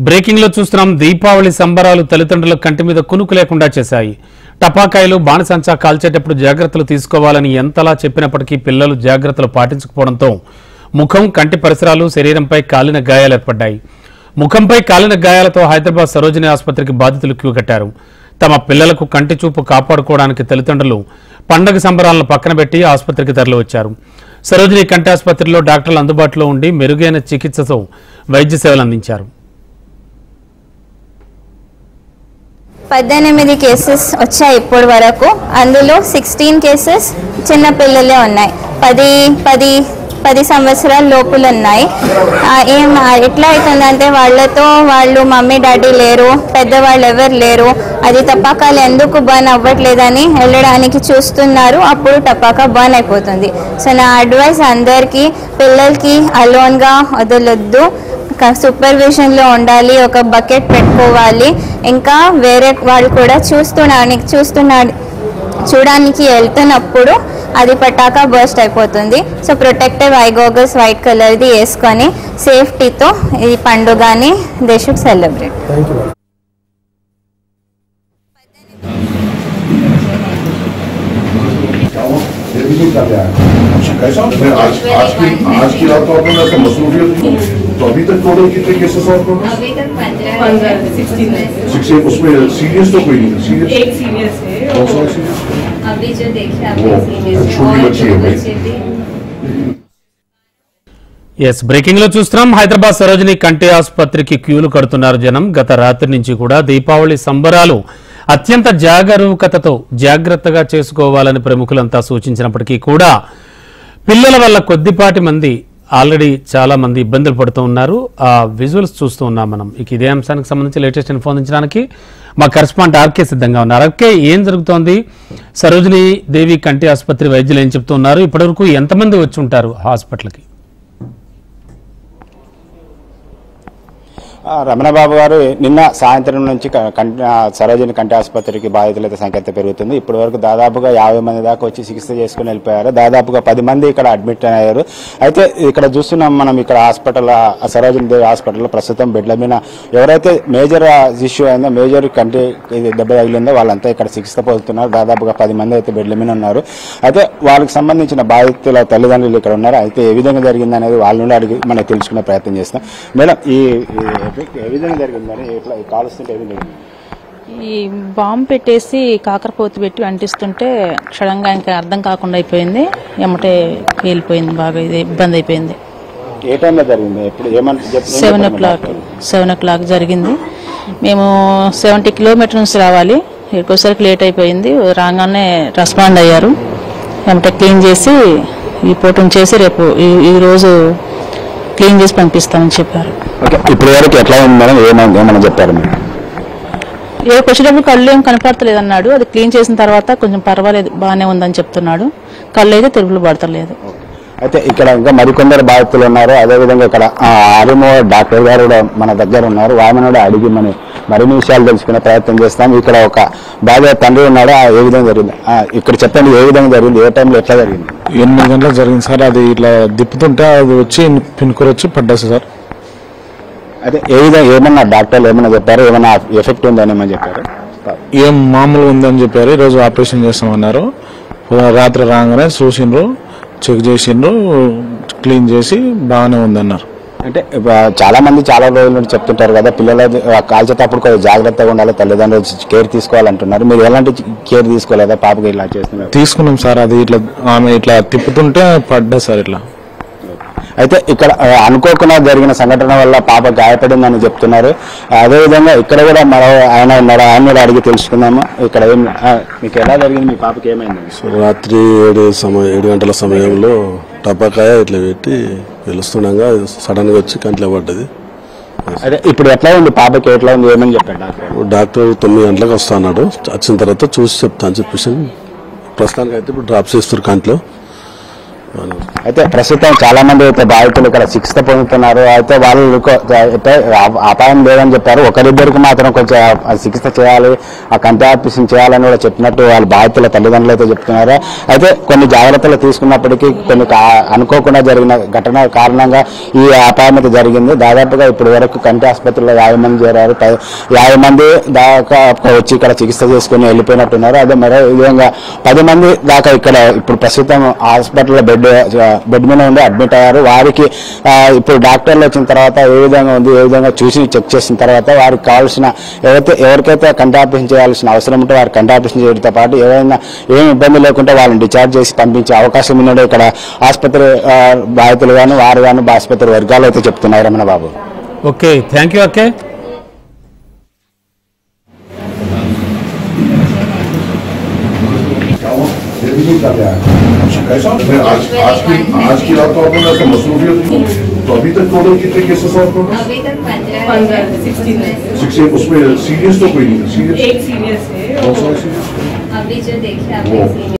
Breaking లో చూస్తున్నాం దీపావళి సంబరాలు తల్లిదండ్రుల కంటి మీద కునుకు లేకుండా చేశాయి టపాకాయలు బాణసంచా కాల్చేటప్పుడు జాగ్రత్తలు తీసుకోవాలని ఎంతలా చెప్పినప్పటికీ పిల్లలు జాగ్రత్తలు పాటించకపోవడంతో ముఖం కంటి పరిసరాలు శరీరంపై కాలిన గాయాలు ఏర్పడ్డాయి ముఖంపై కాలిన గాయాలతో హైదరాబాద్ సరోజిని ఆసుపత్రికి బాధితులు క్యూ కట్టారు తమ పిల్లలకు కంటి చూపు కాపాడుకోవడానికి తల్లిదండ్రులు పండగ సంబరాలను పక్కన పెట్టి ఆసుపత్రికి తరలివచ్చారు సరోజిని కంటి ఆసుపత్రిలో డాక్టర్లు అందుబాటులో ఉండి మెరుగైన చికిత్సతో వైద్య సేవలు అందించారు పద్దెనిమిది కేసెస్ వచ్చాయి ఇప్పటి వరకు అందులో సిక్స్టీన్ కేసెస్ చిన్న పిల్లలే ఉన్నాయి పది పది పది సంవత్సరాల లోపులు ఉన్నాయి ఆ, ఏం ఆ, ఎట్లా అవుతుందంటే వాళ్ళతో వాళ్ళు మమ్మీ డాడీ లేరు పెద్దవాళ్ళు ఎవరు లేరు అది టపాకాలు ఎందుకు బర్న్ అవ్వట్లేదని వెళ్ళడానికి చూస్తున్నారు అప్పుడు టపాకా బర్న్ అయిపోతుంది సో నా అడ్వైస్ అందరికీ పిల్లలకి అలోన్గా వదలొద్దు సూపర్విజన్లో ఉండాలి ఒక బకెట్ పెట్టుకోవాలి ఇంకా వేరే వాళ్ళు కూడా చూస్తున్నానికి చూస్తున్నాడు చూడడానికి వెళ్తున్నప్పుడు అది పటాకా బర్స్ట్ అయిపోతుంది so protective eye goggles white కలర్ది వేసుకొని సేఫ్టీతో ఈ పండుగని దే షుడ్ సెలబ్రేట్ ये भी नहीं कर रहा है कैसा मैं आज आज की आज की रात तो आपने ऐसा मसरूफियत थी तो अभी तक टोटल कितने केसेस और आपको अभी तक पंद्रह सिक्सटीन सिक्स उसमें सीरियस तो कोई नहीं सीरियस एक सीरियस है कौन सा सीरियस अभी जो देखे वो, आपने सीरियस छोटी और बच्ची दो है भाई। बच्चे भी ఎస్ బ్రేకింగ్ లో చూస్తున్నాం హైదరాబాద్ సరోజిని కంటి ఆసుపత్రికి క్యూలు కడుతున్నారు జనం గత రాత్రి నుంచి కూడా దీపావళి సంబరాలు అత్యంత జాగరూకతతో జాగ్రత్తగా చేసుకోవాలని ప్రముఖులంతా సూచించినప్పటికీ కూడా పిల్లల వల్ల కొద్దిపాటి మంది ఆల్రెడీ చాలా మంది ఇబ్బందులు పడుతూ ఉన్నారు ఆ విజువల్స్ చూస్తూ ఉన్నాం మనం ఇక ఇదే అంశానికి సంబంధించి లేటెస్ట్ ఇన్ఫో అందించడానికి మా కరెస్పాండ్ ఆర్కే సిద్ధంగా ఉన్నారు ఆర్కే ఏం జరుగుతోంది సరోజిని దేవి కంటి ఆసుపత్రి వైద్యులు ఏం చెప్తున్నారు ఇప్పటివరకు ఎంతమంది వచ్చి ఉంటారు హాస్పిటల్కి ఆ, రమణబాబు గారు నిన్న సాయంత్రం నుంచి క- కంటి ఆ, సరోజిని కంటి ఆసుపత్రికి బాధితులైతే సంఖ్య అయితే పెరుగుతుంది ఇప్పటి వరకు దాదాపుగా యాభై మంది దాకా వచ్చి చికిత్స చేసుకుని వెళ్ళిపోయారు దాదాపుగా పది మంది ఇక్కడ అడ్మిట్ అయ్యారు అయితే ఇక్కడ చూస్తున్నాం మనం ఇక్కడ హాస్పిటల్ ఆ సరోజిని దేవి హాస్పిటల్లో ప్రస్తుతం బెడ్ల మీద ఎవరైతే మేజర్ ఇష్యూ అయిందో మేజర్ కంటి ఇది దెబ్బ తగిలిందో వాళ్ళంతా ఇక్కడ చికిత్స పొందుతున్నారు దాదాపుగా పది మంది అయితే బెడ్ల మీద ఉన్నారు అయితే వాళ్ళకి సంబంధించిన బాధితుల తల్లిదండ్రులు ఇక్కడ ఉన్నారు అయితే ఏ విధంగా జరిగింది అనేది వాళ్ళ నుండి అడిగి మనం తెలుసుకునే ప్రయత్నం చేస్తాం మేడం ఈ ఈ ఎఫెక్ట్ ఏ విధంగా జరిగిందని ఎట్లా ఈ కాలుస్తుంటే ఏ విధంగా జరిగింది? ఈ బాంబు పెట్టేసి కాకరపోతు పెట్టి అంటిస్తుంటే క్షణంగా ఇంకా అర్థం కాకుండా అయిపోయింది ఎమ్మటే పేలిపోయింది బాగా ఇది ఇబ్బంది అయిపోయింది ఏ టైంలో జరిగింది ఎప్పుడు ఏమంటే చెప్- ఏం సెవెన్ ఓ చెప్పారు clock doctor? Seven o'clock జరిగింది మేము సెవెంటీ కిలోమీటర్ నుంచి రావాలి ఎక్కువసరికి లేట్ అయిపోయింది రాగానే రెస్పాండ్ అయ్యారు ఎమ్మటే క్లీన్ చేసి ఈ పూట చేసి రేపు ఈ- ఈ రోజు క్లీన్ చేసి పంపిస్తామని చెప్పారు ఓకే ఇప్పుడు వరకు ఎట్లా ఉంది మేడం ఏమని ఏమని చెప్పారు మీరు ఏ వచ్చేటప్పుడు కళ్ళు ఏం కనపడతలేదు అన్నాడు అది క్లీన్ చేసిన తర్వాత కొంచెం పర్వాలేదు బాగానే ఉందని చెప్తున్నాడు కళ్ళు అయితే తెలుపులు పడతలేదు అయితే ఇక్కడ ఇంకా మరికొందరు బాధితులు ఉన్నారు అదేవిధంగా ఇక్కడ ఆ, ఆర్ఎంఓ డాక్టర్ గారు కూడా మన దగ్గర ఉన్నారు ఆమెను కూడా అడిగి మనం మరిన్ని విషయాలు తెలుసుకునే ప్రయత్నం చేస్తాం ఇక్కడ ఒక బాధ్యత తండ్రి ఉన్నాడు ఆ, ఏ విధంగా జరిగింది ఆ, ఇక్కడ చెప్పండి ఏ విధంగా జరిగింది ఏ టైంలో ఎట్లా జరిగింది ఎనిమిది గంటలకు జరిగింది సార్ అది ఇట్లా దిప్పుతుంటే అది వచ్చి పిన్కూర వచ్చి పడ్డది సార్ అదే ఏ విధంగా ఏమన్నా డాక్టర్లు ఏమన్నా చెప్పారు ఏమన్నా ఎఫెక్ట్ ఉందని ఏమన్నా చెప్పారు ఏం మామూలు ఉందని చెప్పారు ఈరోజు ఆపరేషన్ చేస్తామన్నారు రాత్రి రాగానే చూసిండ్రు చెక్ చేసిండ్రు క్లీన్ చేసి బాగానే ఉందన్నారు అంటే ఇప్పుడు చాలా మంది చాలా రోజుల నుండి చెప్తుంటారు కదా పిల్లల కాల్చేటప్పుడు కొంచెం జాగ్రత్తగా ఉండాలి తల్లిదండ్రులు కేర్ తీసుకోవాలంటున్నారు మీరు ఎలాంటి కేర్ తీసుకోలేదా పాపకి ఇలా చేస్తున్నారు తీసుకున్నాం సార్ అది ఇట్లా ఆమె ఇట్లా తిప్పుతుంటే పడ్డది సార్ ఇట్లా అయితే ఇక్కడ ఆ, అనుకోకుండా జరిగిన సంఘటన వల్ల పాప గాయపడిందని చెప్తున్నారు అదేవిధంగా ఇక్కడ కూడా మరో ఆయన ఉన్నాడు ఆయన కూడా అడిగి తెలుసుకుందాము ఇక్కడ ఏం ఆ, మీకు ఎలా జరిగింది మీ పాపకి ఏమైంది రాత్రి ఏడు సమయం ఏడు గంటల సమయంలో టపాకాయ ఇట్లా పెట్టి పిలుస్తుండగా సడన్ గా వచ్చి కంట్లో పడ్డది అదే ఇప్పుడు ఎట్లా ఉంది పాపకి ఎట్లా ఉంది ఏమని చెప్పాడు డాక్టర్ డాక్టర్ తొమ్మిది గంటలకు వస్తా అన్నాడు వచ్చిన తర్వాత చూసి చెప్తాను చెప్పేసి ప్రస్తుతానికి అయితే ఇప్పుడు డ్రాప్ చేస్తారు కంట్లో అయితే ప్రస్తుతం చాలా మంది అయితే బాధితులు ఇక్కడ చికిత్స పొందుతున్నారు అయితే వాళ్ళు కొ- అయితే ఆ- అపాయం లేదని చెప్పారు ఒకరిద్దరికి మాత్రం కొంచెం ఆ చికిత్స చేయాలి ఆ కంటి ఆపరేషన్ చేయాలని కూడా చెప్పినట్టు వాళ్ళ బాధితుల తల్లిదండ్రులు అయితే చెప్తున్నారు అయితే కొన్ని జాగ్రత్తలు తీసుకున్నప్పటికీ కొన్ని కా- అనుకోకుండా జరిగిన ఘటన కారణంగా ఈ అపాయం అయితే జరిగింది దాదాపుగా ఇప్పటి వరకు కంటి ఆసుపత్రిలో యాభై మంది చేరారు పై- యాభై మంది దాకా వచ్చి ఇక్కడ చికిత్స చేసుకుని వెళ్ళిపోయినట్టున్నారు అదే మరో విధంగా పది మంది దాకా ఇక్కడ ఇప్పుడు ప్రస్తుతం హాస్పిటల్లో బెడ్ బెడ్ మీద ఉండి అడ్మిట్ అయ్యారు వారికి ఆ, ఇప్పుడు డాక్టర్లు వచ్చిన తర్వాత ఏ విధంగా ఉంది ఏ విధంగా చూసి చెక్ చేసిన తర్వాత వారికి కావాల్సిన ఎవరైతే ఎవరికైతే కంటి ఆపరేషన్ చేయాల్సిన అవసరం ఉంటే వారికి కంటి ఆపరేషన్ చేయడంతో పాటు ఏదైనా ఏం ఇబ్బంది లేకుంటే వాళ్ళని డిశ్చార్జ్ చేసి పంపించే అవకాశం ఉన్నది ఇక్కడ ఆసుపత్రి ఆ, బాధితులు గాను వారు గాను ఆసుపత్రి వర్గాలు అయితే చెప్తున్నారు Ramana Babu okay thank you అక్కే क्या हुआ दिल्ली का क्या अच्छा कैसा मैं आज आज की आज की रात तो आपने ऐसा मसरूफियत थी तो अभी तक टोटल कितने केसेस और टोटल अभी तक पंद्रह पंद्रह, सिक्सटीन है। सिक्सटीन उसमें सीरियस तो कोई नहीं सीरियस एक सीरियस है कौन सा सीरियस अभी जो देखे वो आपने